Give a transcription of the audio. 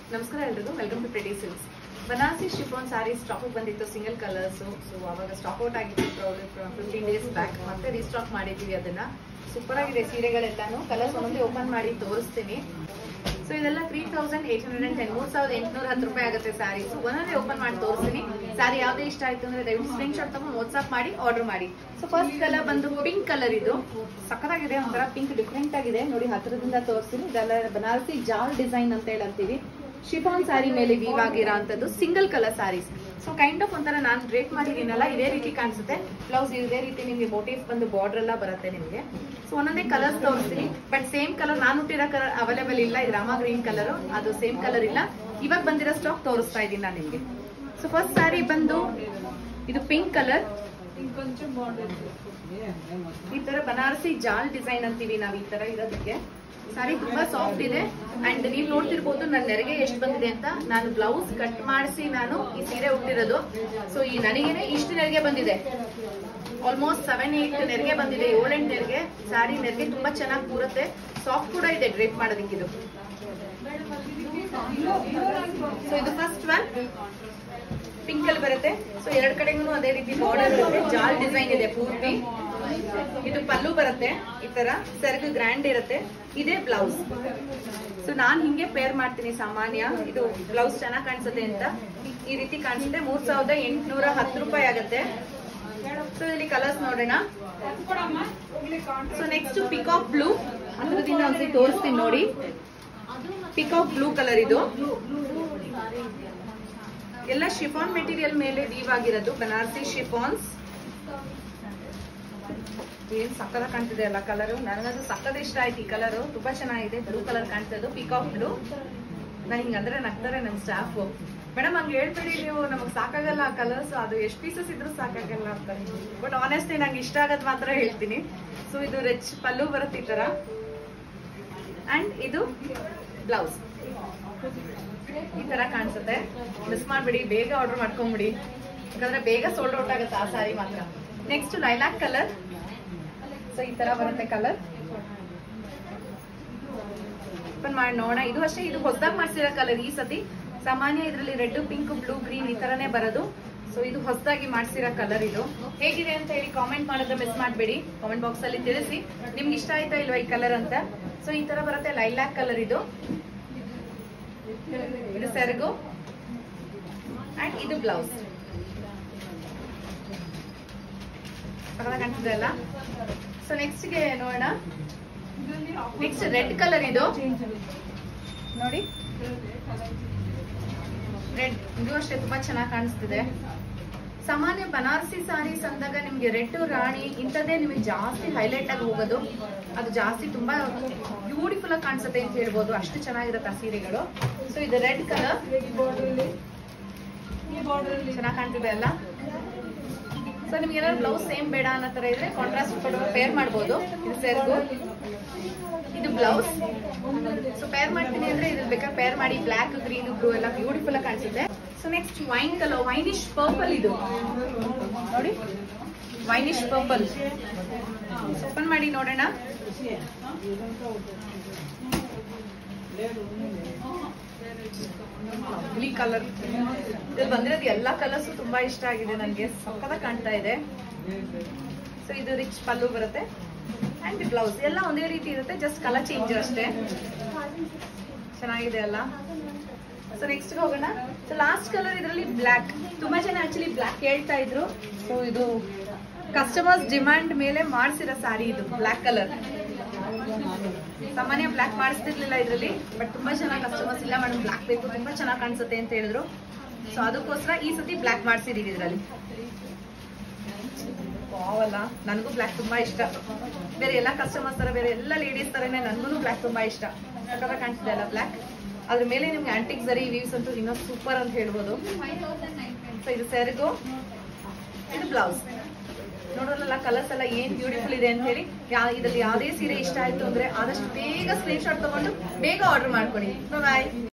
ನಮಸ್ಕಾರ ಎಲ್ರಿಗೂ welcome to ಪ್ರೆಡಿ silks Banarasi chiffon sari stock ಬಂದಿತ್ತು ಸಿಂಗಲ್ ಕಲರ್ಸ್ ಸೊ ಅವಾಗ ಸ್ಟಾಕ್ ಔಟ್ ಆಗಿತ್ತು ಫಿಫ್ಟೀನ್ ಡೇಸ್ ಬ್ಯಾಕ್ ಮತ್ತೆ ರೀಸ್ಟಾಕ್ ಮಾಡಿದ್ದೀವಿ ಅದನ್ನ ಸೂಪರ್ ಆಗಿದೆ ಸೀರೆಗಳೆಲ್ಲಾನು ಕಲರ್ಸ್ ಒಂದೊಂದೇ ಓಪನ್ ಮಾಡಿ ತೋರಿಸ್ತೀನಿ ಸೊ ಇದೆಲ್ಲ three thousand eight hundred and ten ಮೂರ್ ಸಾವಿರದ ಎಂಟುನೂರ ಹತ್ತು ರೂಪಾಯಿ ಆಗುತ್ತೆ ಸ್ಯಾರೀಸ್ ಒಂದೊಂದೇ ಓಪನ್ ಮಾಡಿ ತೋರಿಸ್ತೀನಿ ಸ್ಯಾರಿ ಯಾವ್ದೇ ಇಷ್ಟ ಆಯ್ತು ಅಂದ್ರೆ ದಯವಿಟ್ಟು ಸ್ಕ್ರೀನ್ ಶಾಟ್ ತಗೊಂಡು ವಾಟ್ಸ್ಆಪ್ ಮಾಡಿ ಆರ್ಡರ್ ಮಾಡಿ ಸೊ ಫಸ್ಟ್ ಕಲರ್ ಬಂದು ಪಿಂಕ್ ಕಲರ್ ಇದು ಸಖತ್ತಾಗಿದೆ ಒಂಥರ ಪಿಂಕ್ ಡಿಫ್ರೆಂಟ್ ಆಗಿದೆ ನೋಡಿ ಹತ್ರದಿಂದ ತೋರಿಸ್ತೀನಿ ಇದೆಲ್ಲ ಬನಾರಸಿ ಜಾಲ್ ಡಿಸೈನ್ ಅಂತ ಹೇಳಿ ಅಂತೀವಿ ಶಿಫಾನ್ ಸ್ಯಾರಿ ಮೇಲೆ ವೀವ್ ಆಗಿರೋ ಅಂತದ್ದು single colour saris so kind of ಒಂಥರ ನಾನು ಡ್ರೇಪ್ ಮಾಡಿದ್ದೀನಲ್ಲ ಇದೇ ರೀತಿ ಕಾಣಿಸುತ್ತೆ ಬ್ಲೌಸ್ ಇದೇ ರೀತಿ ನಿಮಗೆ ಮೋಟಿವ್ಸ್ ಬಂದು ಬಾರ್ಡರ್ ಎಲ್ಲ ಬರುತ್ತೆ ನಿಮಗೆ ಸೊ ಒಂದೊಂದೇ ಕಲರ್ಸ್ ತೋರಿಸ್ತೀನಿ ಬಟ್ ಸೇಮ್ ಕಲರ್ ನಾನು ಹುಟ್ಟಿರೋ ಕಲರ್ ಅವೈಲೇಬಲ್ ಇಲ್ಲ ಇದು ರಾಮ ಗ್ರೀನ್ ಕಲರ್ ಅದು ಸೇಮ್ ಕಲರ್ ಇಲ್ಲ ಇವಾಗ ಬಂದಿರೋ ಸ್ಟಾಕ್ ತೋರಿಸ್ತಾ ಇದ್ದೀನಿ ನಾನು ನಿಮಗೆ ಸೊ ಫಸ್ಟ್ ಸ್ಯಾರಿ ಬಂದು ಇದು ಪಿಂಕ್ ಕಲರ್ ಈ ತರ ಬನಾರಸಿ ಜಾಲ್ ಡಿಸೈನ್ ಅಂತೀವಿ ನಾವು ಈ ತರ ಇರೋದಕ್ಕೆ ಸಾರಿ ತುಂಬಾ ಸಾಫ್ಟ್ ಇದೆ ಅಂಡ್ ನೀವು ನೋಡ್ತಿರ್ಬೋದು ನನ್ನ ನೆರಿಗೆ ಎಷ್ಟು ಬಂದಿದೆ ಅಂತ ನಾನು ಬ್ಲೌಸ್ ಕಟ್ ಮಾಡಿಸಿ ನಾನು ಈ ಸೀರೆ ಉಟ್ಟಿರೋದು ಸೊ ಈ ನನಗೇನೆ ಇಷ್ಟು ನೆರಿಗೆ ಬಂದಿದೆ ಆಲ್ಮೋಸ್ಟ್ ಸೆವೆನ್ ಏಟ್ ನೆರಿಗೆ ಬಂದಿದೆ ಏಳೆಂಟು ನೆರಿಗೆ ಸ್ಯಾರಿ ನೆರಿಗೆ ತುಂಬಾ ಚೆನ್ನಾಗಿ ಕೂರುತ್ತೆ ಸಾಫ್ಟ್ ಕೂಡ ಇದೆ ಡ್ರೇಪ್ ಮಾಡೋದಕ್ಕಿದು ಸೊ ಇದು ಫಸ್ಟ್ ಒನ್ ಪಿಂಕ್ ಅಲ್ಲಿ ಬರುತ್ತೆ ಸೊ ಎರಡ್ ಕಡೆಗೂ ಅದೇ ರೀತಿ ಬಾರ್ಡರ್ ಇರುತ್ತೆ ಜಾಲ್ ಡಿಸೈನ್ ಇದೆ ಪೂರ್ತಿ ಇದು ಪಲ್ಲು ಬರುತ್ತೆ ಈ ತರ ಸೆರಗು ಗ್ರ್ಯಾಂಡ್ ಇರುತ್ತೆ ಇದೇ ಬ್ಲೌಸ್ ಸೊ ನಾನ್ ಹಿಂಗೆ ಪೇರ್ ಮಾಡ್ತೀನಿ ಸಾಮಾನ್ಯ ಇದು ಬ್ಲೌಸ್ ಚೆನ್ನಾಗಿ ಕಾಣಿಸುತ್ತೆ ಅಂತ ಈ ರೀತಿ ಕಾಣಿಸುತ್ತೆ ಮೂರ್ ಸಾವಿರದ ಎಂಟುನೂರ ಹತ್ತು ರೂಪಾಯಿ ಆಗುತ್ತೆ ಸೊ ಇಲ್ಲಿ ಕಲರ್ಸ್ ನೋಡೋಣ ಸೊ ನೆಕ್ಸ್ಟ್ ಪಿಕಾಕ್ ಬ್ಲೂ ಹತ್ರದಿಂದ ಒಂದ್ಸತಿ ತೋರಿಸ್ತೀನಿ ನೋಡಿ ಪಿಕಾಕ್ ಬ್ಲೂ ಕಲರ್ ಇದು ಎಲ್ಲ ಶಿಫಾನ್ ಮೆಟೀರಿಯಲ್ ಮೇಲೆ ವೀವ್ ಆಗಿರೋದು ಬನಾರಸಿ ಶಿಫಾನ್ಸ್ ಏನ್ ಸಕ್ಕದ ಕಾಣ್ತಿದೆ ಅಲ್ಲ ಕಲರ್ ನನಗದು ಸಕ್ಕದ ಇಷ್ಟ ಆಯ್ತು ಈ ಕಲರ್ ತುಂಬಾ ಚೆನ್ನಾಗಿದೆ ಬ್ಲೂ ಕಲರ್ ಕಾಣ್ತಿದ್ದು ಪಿಕಾಕ್ ಬ್ಲೂ ನಾನು ಹಿಂಗಂದ್ರೆ ನಗ್ತಾರೆ ನನ್ನ ಸ್ಟಾಫ್ ಮೇಡಮ್ ಹಂಗೆ ಹೇಳ್ಬೇಡಿ ನೀವು ನಮಗ್ ಸಾಕಾಗಲ್ಲ ಆ ಕಲರ್ಸ್ ಅದು ಎಷ್ಟು ಪೀಸಸ್ ಇದ್ರೂ ಸಾಕಾಗಲ್ಲ ಅಂತಾರೆ ಬಟ್ ಆನೆಸ್ಟ್ಲಿ ನಂಗೆ ಇಷ್ಟ ಆಗದ್ ಮಾತ್ರ ಹೇಳ್ತೀನಿ ಸೊ ಇದು ರಿಚ್ ಪಲ್ಲು ಬರುತ್ತೆ ಈ ತರ ಅಂಡ್ ಇದು ಬ್ಲೌಸ್ ಈ ತರ ಕಾಣಿಸುತ್ತೆ ಮಿಸ್ ಮಾಡ್ಬಿಡಿ ಬೇಗ ಆರ್ಡರ್ ಮಾಡ್ಕೊಂಬಿಡಿ ಯಾಕಂದ್ರೆ ಬೇಗ ಸೋಲ್ಡ್ ಔಟ್ ಆಗುತ್ತೆ ಆ ಸಾರಿ ಮಾತ್ರ ನೆಕ್ಸ್ಟ್ ಲೈಲಾಕ್ ಕಲರ್ ಸೊ ಈ ತರ ಬರುತ್ತೆ ಕಲರ್ ಓಪನ್ ಮಾಡಿ ನೋಡೋಣ ಇದು ಅಷ್ಟೇ ಇದು ಹೊಸದಾಗಿ ಮಾಡ್ಸಿರೋ ಕಲರ್ ಈ ಸತಿ ಸಾಮಾನ್ಯ ಇದರಲ್ಲಿ ರೆಡ್ ಪಿಂಕ್ ಬ್ಲೂ ಗ್ರೀನ್ ಈ ತರನೇ ಬರೋದು ಸೊ ಇದು ಹೊಸದಾಗಿ ಮಾಡ್ಸಿರೋ ಕಲರ್ ಇದು ಹೇಗಿದೆ ಅಂತ ಹೇಳಿ ಕಾಮೆಂಟ್ ಮಾಡೋದು ಮಿಸ್ ಮಾಡಬೇಡಿ ಕಾಮೆಂಟ್ ಬಾಕ್ಸ್ ಅಲ್ಲಿ ತಿಳಿಸಿ ನಿಮ್ಗೆ ಇಷ್ಟ ಆಯ್ತಾ ಇಲ್ವಾ ಈ ಕಲರ್ ಅಂತ ಸೊ ಈ ತರ ಬರುತ್ತೆ ಲೈಲಾಕ್ ಕಲರ್ ಇದು ಇದು ಸೆರಗು ಅಂಡ್ ಇದು ಬ್ಲೌಸ್ ಕಾಣಿಸಿದೆ ಅಲ್ಲ ಸೊ ನೆಕ್ಸ್ಟ್ ಗೆ ನೋಡೋಣ ನೆಕ್ಸ್ಟ್ ರೆಡ್ ಕಲರ್ ಇದು ನೋಡಿ ರೆಡ್ ಇದು ಅಷ್ಟೇ ತುಂಬಾ ಚೆನ್ನಾಗಿ ಕಾಣಿಸ್ತಿದೆ ಸಾಮಾನ್ಯ ಬನಾರಸಿ ಸಾರೀಸ್ ಅಂದಾಗ ನಿಮ್ಗೆ ರೆಡ್ ರಾಣಿ ಇಂಥದ್ದೇ ನಿಮಗೆ ಜಾಸ್ತಿ ಹೈಲೈಟ್ ಆಗಿ ಹೋಗೋದು ಅದು ಜಾಸ್ತಿ ತುಂಬಾ ಬ್ಯೂಟಿಫುಲ್ ಆಗಿ ಕಾಣಿಸುತ್ತೆ ಅಂತ ಹೇಳ್ಬೋದು ಅಷ್ಟು ಚೆನ್ನಾಗಿರುತ್ತೆ ಆ ಸೀರೆಗಳು ಸೊ ಇದು ರೆಡ್ ಕಲರ್ ಚೆನ್ನಾಗಿ ಕಾಣ್ತಿದೆ ಅಲ್ಲ ಸೊ ನಿಮ್ಗೆ ಏನಾದ್ರು ಬ್ಲೌಸ್ ಸೇಮ್ ಬೇಡ ಅನ್ನೋ ತರ ಇದ್ರೆ ಕಾಂಟ್ರಾಸ್ಟ್ ಪೇರ್ ಮಾಡ್ಬೋದು ಇದು ಸೆರಗು ಇದು ಬ್ಲೌಸ್ ಸೊ ಪೇರ್ ಮಾಡ್ತೀನಿ ಅಂದ್ರೆ ಇದು ಬೇಕಾದ್ರೆ ಪೇರ್ ಮಾಡಿ ಬ್ಲಾಕ್ ಗ್ರೀನ್ ಬ್ಲೂ ಎಲ್ಲ ಬ್ಯೂಟಿಫುಲ್ ಆಗಿ ಕಾಣಿಸುತ್ತೆ so next wine colour winish purple ಇದು ನೋಡಿ ವೈನಿಶ್ ಪರ್ಪಲ್ ಓಪನ್ ಮಾಡಿ ನೋಡೋಣ ಬಿಳಿ ಕಲರ್ ಇದ್ರಲ್ಲಿ ಬಂದಿರೋದು ಎಲ್ಲಾ ಕಲರ್ಸ್ ತುಂಬಾ ಇಷ್ಟ ಆಗಿದೆ ನನಗೆ ಸಕ್ಕದ ಕಾಣ್ತಾ ಇದೆ ಸೊ ಇದು ರಿಚ್ ಪಲ್ಲು ಬರುತ್ತೆ ಅಂಡ್ ಬ್ಲೌಸ್ ಎಲ್ಲ ಒಂದೇ ರೀತಿ ಇರುತ್ತೆ ಜಸ್ಟ್ ಕಲರ್ ಚೇಂಜ್ ಅಷ್ಟೇ ಚೆನ್ನಾಗಿದೆ ಅಲ್ಲ ಸೊ ನೆಕ್ಸ್ಟ್ ಹೋಗೋಣ ಸೊ ಲಾಸ್ಟ್ ಕಲರ್ ಇದರಲ್ಲಿ ಬ್ಲ್ಯಾಕ್ ತುಂಬಾ ಜನ ಆಕ್ಚುಲಿ ಬ್ಲ್ಯಾಕ್ ಹೇಳ್ತಾ ಇದ್ರು ಸೊ ಇದು ಕಸ್ಟಮರ್ಸ್ ಡಿಮಾಂಡ್ ಮೇಲೆ ಮಾಡಿಸಿರೋ ಸ್ಯಾರಿ ಇದು ಬ್ಲ್ಯಾಕ್ ಕಲರ್ ಸಾಮಾನ್ಯ ಬ್ಲ್ಯಾಕ್ ಮಾಡಿಸ್ತಿರ್ಲಿಲ್ಲ ಇದರಲ್ಲಿ ಬಟ್ ತುಂಬಾ ಚೆನ್ನಾಗಿ ಕಸ್ಟಮರ್ಸ್ ಇಲ್ಲ ಮೇಡಮ್ ಬ್ಲ್ಯಾಕ್ ಬೇಕು ತುಂಬಾ ಚೆನ್ನಾಗಿ ಕಾಣಿಸುತ್ತೆ ಅಂತ ಹೇಳಿದ್ರು ಸೊ ಅದಕ್ಕೋಸ್ಕರ ಈ ಸತಿ ಬ್ಲ್ಯಾಕ್ ಮಾಡಿಸಿದೀವಿ ಇದರಲ್ಲಿ ಅಲ್ಲ ನನಗೂ ಬ್ಲ್ಯಾಕ್ ತುಂಬಾ ಇಷ್ಟ ಬೇರೆ ಎಲ್ಲ ಕಸ್ಟಮರ್ಸ್ ತರ ಬೇರೆ ಎಲ್ಲ ಲೇಡೀಸ್ ತರನೇ ನನಗೂ ಬ್ಲ್ಯಾಕ್ ತುಂಬಾ ಇಷ್ಟ ಸಕ್ಕತ್ತಾಗಿ ಕಾಣಿಸ್ತಿದೆ ಅಲ್ಲ ಬ್ಲ್ಯಾಕ್ ಅದ್ರ ಮೇಲೆ ನಿಮ್ಗೆ ಆಂಟಿಕ್ ಜರಿ ವೀವ್ಸ್ ಅಂತೂ ಇನ್ನೂ ಸೂಪರ್ ಅಂತ ಹೇಳ್ಬೋದು ಸೊ ಇದು ಸೆರಗು ಇದು ಬ್ಲೌಸ್ ನೋಡೋದಲ್ಲ ಕಲರ್ಸ್ ಎಲ್ಲ ಏನ್ ಬ್ಯೂಟಿಫುಲ್ ಇದೆ ಅಂತ ಹೇಳಿ ಯಾ ಇದ್ರಲ್ಲಿ ಯಾವುದೇ ಸೀರೆ ಇಷ್ಟ ಆಯ್ತು ಅಂದ್ರೆ ಆದಷ್ಟು ಬೇಗ ಸ್ಕ್ರೀನ್ ಶಾಟ್ ತಗೊಂಡು ಬೇಗ ಆರ್ಡರ್ ಮಾಡ್ಕೊಡಿ ಬಾಯ್